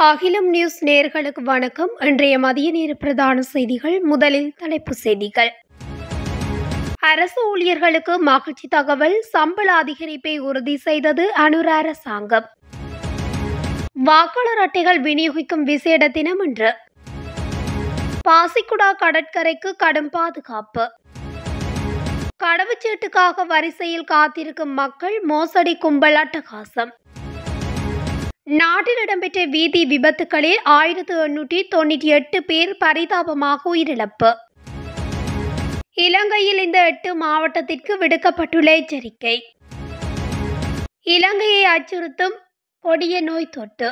அகிலம் நியூஸ் நேயர்களுக்கு வணக்கம் இன்றைய மதிய நேர பிரதான செய்திகள் முதலில் தலைப்புச் செய்திகள் அரசு ஊழியர்களுக்கு மகிழ்ச்சி தகவல் சம்பள அதிகரிப்பை உறுதி செய்தது அனுர அரசாங்கம் வாக்காளர் அட்டைகள் விநியோகிக்கும் விசேட தினம் இன்று பாசிக்குடா கடற்கரைக்கு கடும் பாதுகாப்பு கடவுச்சீட்டுக்காக வரிசையில் காத்திருக்கும் மக்கள் மோசடி கும்பல் அட்டகாசம் நாட்டில் இடம்பெற்ற வீதி விபத்துகளில் ஆயிரத்து எண்ணூற்றி தொண்ணூற்றி எட்டு பேர் பரிதாபமாக உயிரிழப்பு இலங்கையில் இந்த எட்டு மாவட்டத்திற்கு விடுக்கப்பட்டுள்ள எச்சரிக்கை இலங்கையை அச்சுறுத்தும் கொடிய நோய் தொட்டு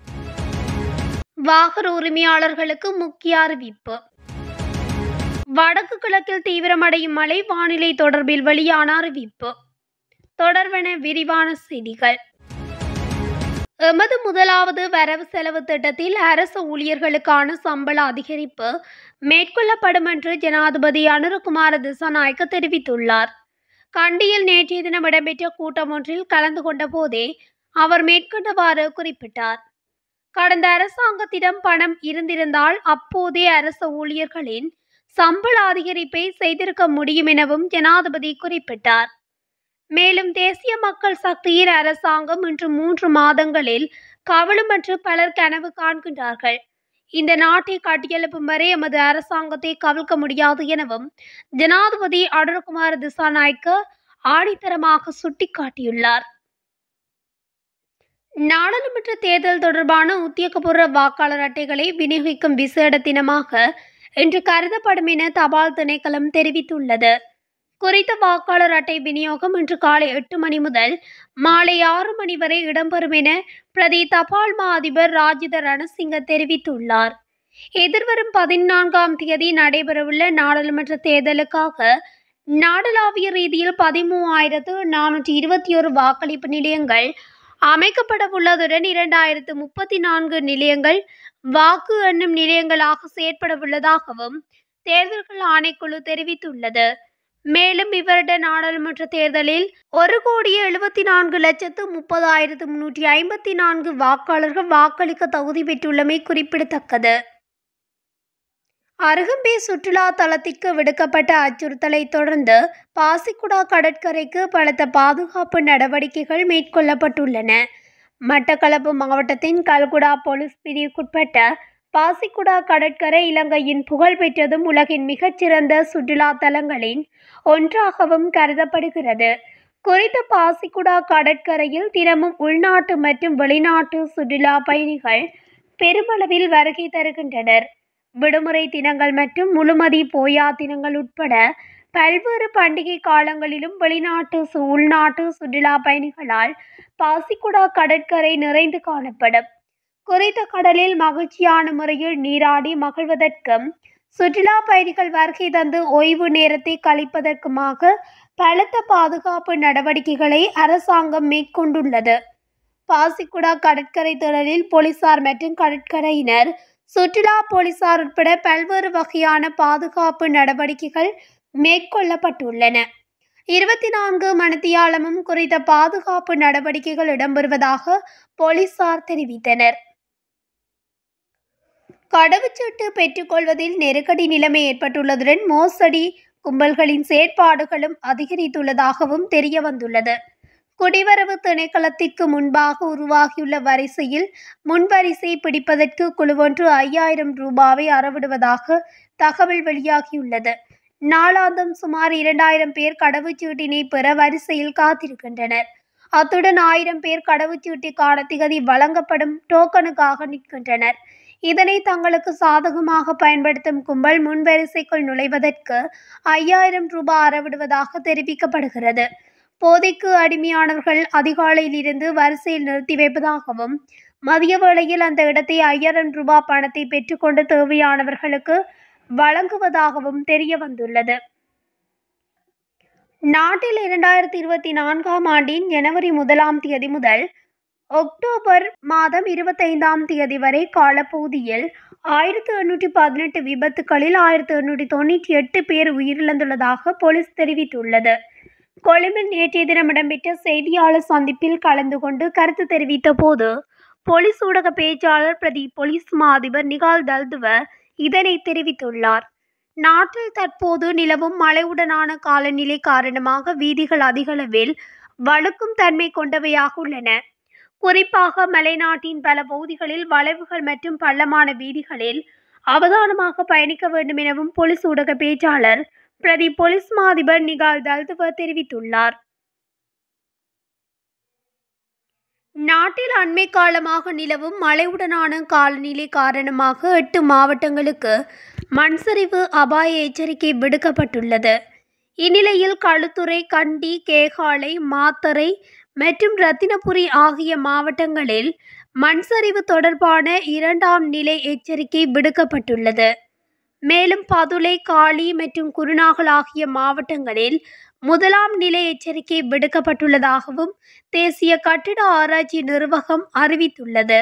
வாகன உரிமையாளர்களுக்கு முக்கிய அறிவிப்பு வடக்கு கிழக்கில் தீவிரமடையும் மழை வானிலை தொடர்பில் வெளியான அறிவிப்பு தொடர்வென விரிவான செய்திகள் எமது முதலாவது வரவு செலவு திட்டத்தில் அரசு ஊழியர்களுக்கான சம்பள அதிகரிப்பு மேற்கொள்ளப்படும் என்று ஜனாதிபதி அனுரகுமார திசாநாயக்க தெரிவித்துள்ளார் கண்டியில் நேற்றைய தினம் இடம்பெற்ற கூட்டம் ஒன்றில் கலந்து கொண்ட போதே அவர் மேற்கொண்டவாறு குறிப்பிட்டார் கடந்த அரசாங்கத்திடம் பணம் இருந்திருந்தால் அப்போதே அரசு ஊழியர்களின் சம்பள அதிகரிப்பை செய்திருக்க முடியும் எனவும் ஜனாதிபதி குறிப்பிட்டார் மேலும் தேசிய மக்கள் சக்தியின் அரசாங்கம் இன்று மூன்று மாதங்களில் கவலுமற்று பலர் கனவு காண்கின்றார்கள் இந்த நாட்டை கட்டியெழுப்பும் வரை எமது அரசாங்கத்தை கவிழ்க்க முடியாது எனவும் ஜனாதிபதி அனுரகுமார திசாநாயக்க ஆணித்தரமாக சுட்டிக்காட்டியுள்ளார் நாடாளுமன்ற தேர்தல் தொடர்பான உத்தியோகபூர்வ வாக்காளர் அட்டைகளை விநியோகிக்கும் விசேட தினமாக இன்று கருதப்படும் என தபால் திணைக்களம் தெரிவித்துள்ளது குறித்த வாக்காளர் அட்டை விநியோகம் இன்று காலை எட்டு மணி முதல் மாலை ஆறு மணி வரை இடம்பெறும் என பிரதி தபால் மா அதிபர் ராஜித ரணசிங்க தெரிவித்துள்ளார் எதிர்வரும் பதினான்காம் தேதி நடைபெறவுள்ள நாடாளுமன்ற தேர்தலுக்காக நாடளாவிய ரீதியில் பதிமூவாயிரத்து நானூற்றி இருபத்தி ஒரு வாக்களிப்பு நிலையங்கள் அமைக்கப்பட உள்ளதுடன் இரண்டாயிரத்து முப்பத்தி நான்கு நிலையங்கள் வாக்கு எண்ணும் நிலையங்களாக செயற்பட உள்ளதாகவும் தேர்தல்கள் ஆணைக்குழு தெரிவித்துள்ளது மேலும் இவருட நாடாளுமன்ற தேர்தலில் ஒரு கோடியே எழுபத்தி நான்கு லட்சத்து முப்பதாயிரத்து முன்னூற்றி ஐம்பத்தி நான்கு வாக்காளர்கள் வாக்களிக்க தகுதி பெற்றுள்ளமை குறிப்பிடத்தக்கது அருகம்பே சுற்றுலா தளத்திற்கு விடுக்கப்பட்ட அச்சுறுத்தலை தொடர்ந்து பாசிக்குடா கடற்கரைக்கு பலத்த பாதுகாப்பு நடவடிக்கைகள் மேற்கொள்ளப்பட்டுள்ளன மட்டக்களப்பு மாவட்டத்தின் கல்குடா போலீஸ் பிரிவுக்குட்பட்ட பாசிக்குடா கடற்கரை இலங்கையின் புகழ்பெற்றதும் உலகின் மிகச்சிறந்த சுற்றுலா தலங்களின் ஒன்றாகவும் கருதப்படுகிறது குறித்த பாசிக்குடா கடற்கரையில் தினமும் உள்நாட்டு மற்றும் வெளிநாட்டு சுற்றுலா பயணிகள் பெருமளவில் வருகை தருகின்றனர் விடுமுறை தினங்கள் மற்றும் முழுமதி போயா தினங்கள் உட்பட பல்வேறு பண்டிகை காலங்களிலும் வெளிநாட்டு சு- உள்நாட்டு சுற்றுலா பயணிகளால் பாசிக்குடா கடற்கரை நிறைந்து காணப்படும் குறித்த கடலில் மகிழ்ச்சியான முறையில் நீராடி மகிழ்வதற்கும் சுற்றுலா பயணிகள் வருகை தந்து ஓய்வு நேரத்தை கழிப்பதற்குமாக பலத்த பாதுகாப்பு நடவடிக்கைகளை அரசாங்கம் மேற்கொண்டுள்ளது பாசிக்குடா கடற்கரை திடலில் போலீசார் மற்றும் கடற்கரையினர் சுற்றுலா போலீசார் உட்பட பல்வேறு வகையான பாதுகாப்பு நடவடிக்கைகள் மேற்கொள்ளப்பட்டுள்ளன இருபத்தி நான்கு மணித்தியாலமும் குறித்த பாதுகாப்பு நடவடிக்கைகள் இடம்பெறுவதாக போலீசார் தெரிவித்தனர் கடவுச்சீட்டு பெற்றுக்கொள்வதில் நெருக்கடி நிலைமை ஏற்பட்டுள்ளதுடன் மோசடி கும்பல்களின் செயற்பாடுகளும் அதிகரித்துள்ளதாகவும் தெரிய வந்துள்ளது குடிவரவு திணைக்களத்திற்கு முன்பாக உருவாகியுள்ள வரிசையில் முன்வரிசை பிடிப்பதற்கு குழுவொன்று ஐயாயிரம் ரூபாவை அறவிடுவதாக தகவல் வெளியாகியுள்ளது நாளாந்தம் சுமார் இரண்டாயிரம் பேர் கடவுச்சீட்டினை பெற வரிசையில் காத்திருக்கின்றனர் அத்துடன் ஆயிரம் பேர் கடவுச்சீட்டுக்கான திகதி வழங்கப்படும் டோக்கனுக்காக நிற்கின்றனர் இதனை தங்களுக்கு சாதகமாக பயன்படுத்தும் கும்பல் முன்வரிசைக்குள் நுழைவதற்கு ஐயாயிரம் ரூபாய் அறவிடுவதாக தெரிவிக்கப்படுகிறது போதைக்கு அடிமையானவர்கள் அதிகாலையில் இருந்து வரிசையில் நிறுத்தி வைப்பதாகவும் மதிய வேளையில் அந்த இடத்தை ஐயாயிரம் ரூபாய் பணத்தை பெற்றுக்கொண்டு தேவையானவர்களுக்கு வழங்குவதாகவும் தெரிய வந்துள்ளது நாட்டில் இரண்டாயிரத்தி இருபத்தி நான்காம் ஆண்டின் ஜனவரி முதலாம் தேதி முதல் அக்டோபர் மாதம் இருபத்தைந்தாம் தேதி வரை காலப்பகுதியில் ஆயிரத்து எண்ணூற்றி பதினெட்டு விபத்துகளில் ஆயிரத்து எண்ணூற்றி தொண்ணூற்றி எட்டு பேர் உயிரிழந்துள்ளதாக போலீஸ் தெரிவித்துள்ளது கொழும்பில் நேற்றைய தினம் இடம்பெற்ற செய்தியாளர் சந்திப்பில் கலந்து கொண்டு கருத்து தெரிவித்த போது போலீஸ் ஊடக பேச்சாளர் பிரதி போலீஸ் மா அதிபர் நிகால் தல்துவ இதனை தெரிவித்துள்ளார் நாட்டில் தற்போது நிலவும் மழையுடனான காலநிலை காரணமாக வீதிகள் அதிகளவில் வழுக்கும் தன்மை கொண்டவையாக உள்ளன குறிப்பாக மலைநாட்டின் பல பகுதிகளில் வளைவுகள் மற்றும் பள்ளமான வீதிகளில் அவதானமாக பயணிக்க வேண்டும் எனவும் போலீஸ் ஊடக பேச்சாளர் பிரதி போலீஸ் மா அதிபர் நிகால் தல்துவ தெரிவித்துள்ளார் நாட்டில் அண்மை காலமாக நிலவும் மழையுடனான காலநிலை காரணமாக எட்டு மாவட்டங்களுக்கு மண்சரிவு அபாய எச்சரிக்கை விடுக்கப்பட்டுள்ளது இந்நிலையில் களுத்துறை கண்டி கேகாலை மாத்தறை மற்றும் ரத்தினபுரி ஆகிய மாவட்டங்களில் மண்சரிவு தொடர்பான இரண்டாம் நிலை எச்சரிக்கை விடுக்கப்பட்டுள்ளது மேலும் பதுளை காளி மற்றும் குருநாகல் ஆகிய மாவட்டங்களில் முதலாம் நிலை எச்சரிக்கை விடுக்கப்பட்டுள்ளதாகவும் தேசிய கட்டிட ஆராய்ச்சி நிர்வாகம் அறிவித்துள்ளது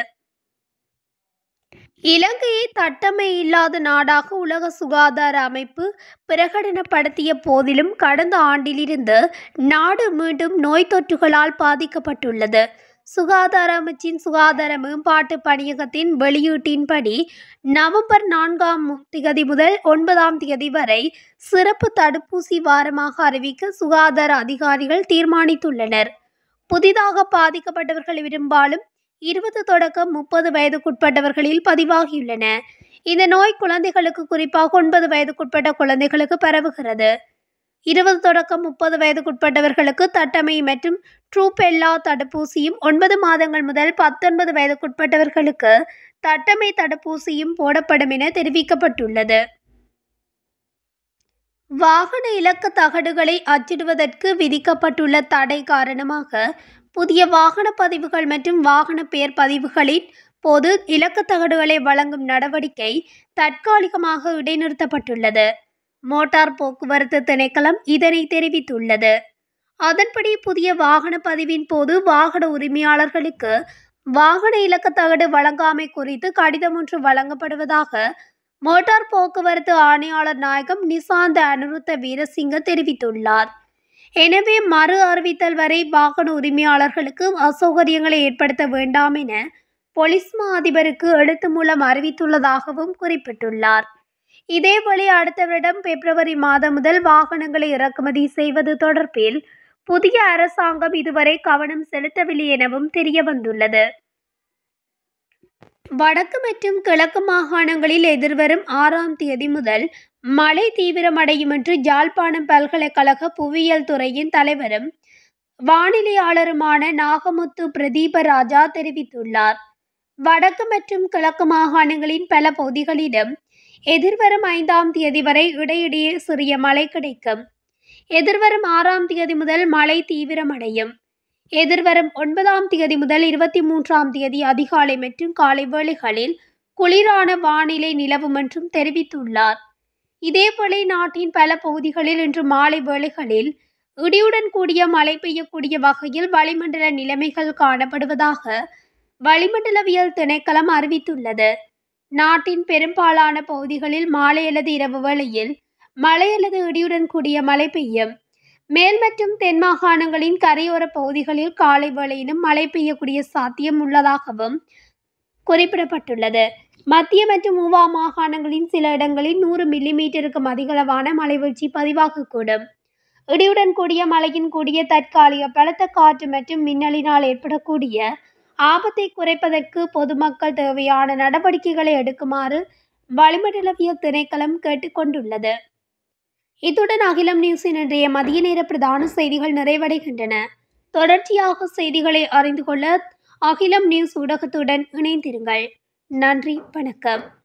இலங்கையை தட்டமை இல்லாத நாடாக உலக சுகாதார அமைப்பு பிரகடனப்படுத்திய போதிலும் கடந்த ஆண்டிலிருந்து நாடு மீண்டும் நோய் தொற்றுகளால் பாதிக்கப்பட்டுள்ளது சுகாதார அமைச்சின் சுகாதார மேம்பாட்டு பணியகத்தின் வெளியீட்டின்படி நவம்பர் நான்காம் திகதி முதல் ஒன்பதாம் திகதி வரை சிறப்பு தடுப்பூசி வாரமாக அறிவிக்க சுகாதார அதிகாரிகள் தீர்மானித்துள்ளனர் புதிதாக பாதிக்கப்பட்டவர்கள் பெரும்பாலும் இருபது தொடக்கம் முப்பது வயதுக்குட்பட்டவர்களில் பதிவாகியுள்ளன இந்த நோய் குழந்தைகளுக்கு குறிப்பாக ஒன்பது வயதுக்குட்பட்ட குழந்தைகளுக்கு பரவுகிறது இருபது தொடக்கம் முப்பது வயதுக்குட்பட்டவர்களுக்கு தட்டமை மற்றும் ட்ரூபெல்லா தடுப்பூசியும் ஒன்பது மாதங்கள் முதல் பத்தொன்பது வயதுக்குட்பட்டவர்களுக்கு தட்டமை தடுப்பூசியும் போடப்படும் என தெரிவிக்கப்பட்டுள்ளது வாகன இலக்க தகடுகளை அச்சிடுவதற்கு விதிக்கப்பட்டுள்ள தடை காரணமாக புதிய வாகன பதிவுகள் மற்றும் வாகன பெயர் பதிவுகளின் போது இலக்க தகடுகளை வழங்கும் நடவடிக்கை தற்காலிகமாக இடைநிறுத்தப்பட்டுள்ளது மோட்டார் போக்குவரத்து திணைக்களம் இதனை தெரிவித்துள்ளது அதன்படி புதிய வாகன பதிவின் போது வாகன உரிமையாளர்களுக்கு வாகன இலக்க தகடு வழங்காமை குறித்து கடிதம் ஒன்று வழங்கப்படுவதாக மோட்டார் போக்குவரத்து ஆணையாளர் நாயகம் நிசாந்த அனுருத்த வீரசிங்க தெரிவித்துள்ளார் எனவே மறு அறிவித்தல் வரை வாகன உரிமையாளர்களுக்கு அசௌகரியங்களை ஏற்படுத்த வேண்டாம் என போலீஸ் மா அதிபருக்கு எழுத்து மூலம் அறிவித்துள்ளதாகவும் குறிப்பிட்டுள்ளார் இதேவழி அடுத்த வருடம் பிப்ரவரி மாதம் முதல் வாகனங்களை இறக்குமதி செய்வது தொடர்பில் புதிய அரசாங்கம் இதுவரை கவனம் செலுத்தவில்லை எனவும் தெரிய வந்துள்ளது வடக்கு மற்றும் கிழக்கு மாகாணங்களில் எதிர்வரும் ஆறாம் தேதி முதல் மழை தீவிரமடையும் என்று ஜாழ்ப்பாணம் பல்கலைக்கழக புவியியல் துறையின் தலைவரும் வானிலையாளருமான நாகமுத்து பிரதீபராஜா தெரிவித்துள்ளார் வடக்கு மற்றும் கிழக்கு மாகாணங்களின் பல பகுதிகளிலும் எதிர்வரும் ஐந்தாம் தேதி வரை இடையிடையே சிறிய மழை கிடைக்கும் எதிர்வரும் ஆறாம் தேதி முதல் மழை தீவிரமடையும் எதிர்வரும் ஒன்பதாம் தேதி முதல் இருபத்தி மூன்றாம் தேதி அதிகாலை மற்றும் காலை வேளைகளில் குளிரான வானிலை நிலவும் என்றும் தெரிவித்துள்ளார் இதேபோல நாட்டின் பல பகுதிகளில் இன்று மாலை வேளைகளில் இடியுடன் கூடிய மழை பெய்யக்கூடிய வகையில் வளிமண்டல நிலைமைகள் காணப்படுவதாக வளிமண்டலவியல் திணைக்களம் அறிவித்துள்ளது நாட்டின் பெரும்பாலான பகுதிகளில் மாலை அல்லது இரவு வேளையில் மழை அல்லது இடியுடன் கூடிய மழை பெய்யும் மேல் மற்றும் தென் மாகாணங்களின் கரையோர பகுதிகளில் காலை வேளையிலும் மழை பெய்யக்கூடிய சாத்தியம் உள்ளதாகவும் குறிப்பிடப்பட்டுள்ளது மத்திய மற்றும் மூவா மாகாணங்களின் சில இடங்களில் நூறு மில்லிமீட்டருக்கும் அதிகளவான மழைவீழ்ச்சி பதிவாகக்கூடும் இடியுடன் கூடிய மழையின் கூடிய தற்காலிக பலத்த காற்று மற்றும் மின்னலினால் ஏற்படக்கூடிய ஆபத்தை குறைப்பதற்கு பொதுமக்கள் தேவையான நடவடிக்கைகளை எடுக்குமாறு வளிமண்டலவியல் திணைக்களம் கேட்டுக்கொண்டுள்ளது இத்துடன் அகிலம் நியூஸின் இன்றைய மதிய நேர பிரதான செய்திகள் நிறைவடைகின்றன தொடர்ச்சியாக செய்திகளை அறிந்து கொள்ள அகிலம் நியூஸ் ஊடகத்துடன் இணைந்திருங்கள் நன்றி வணக்கம்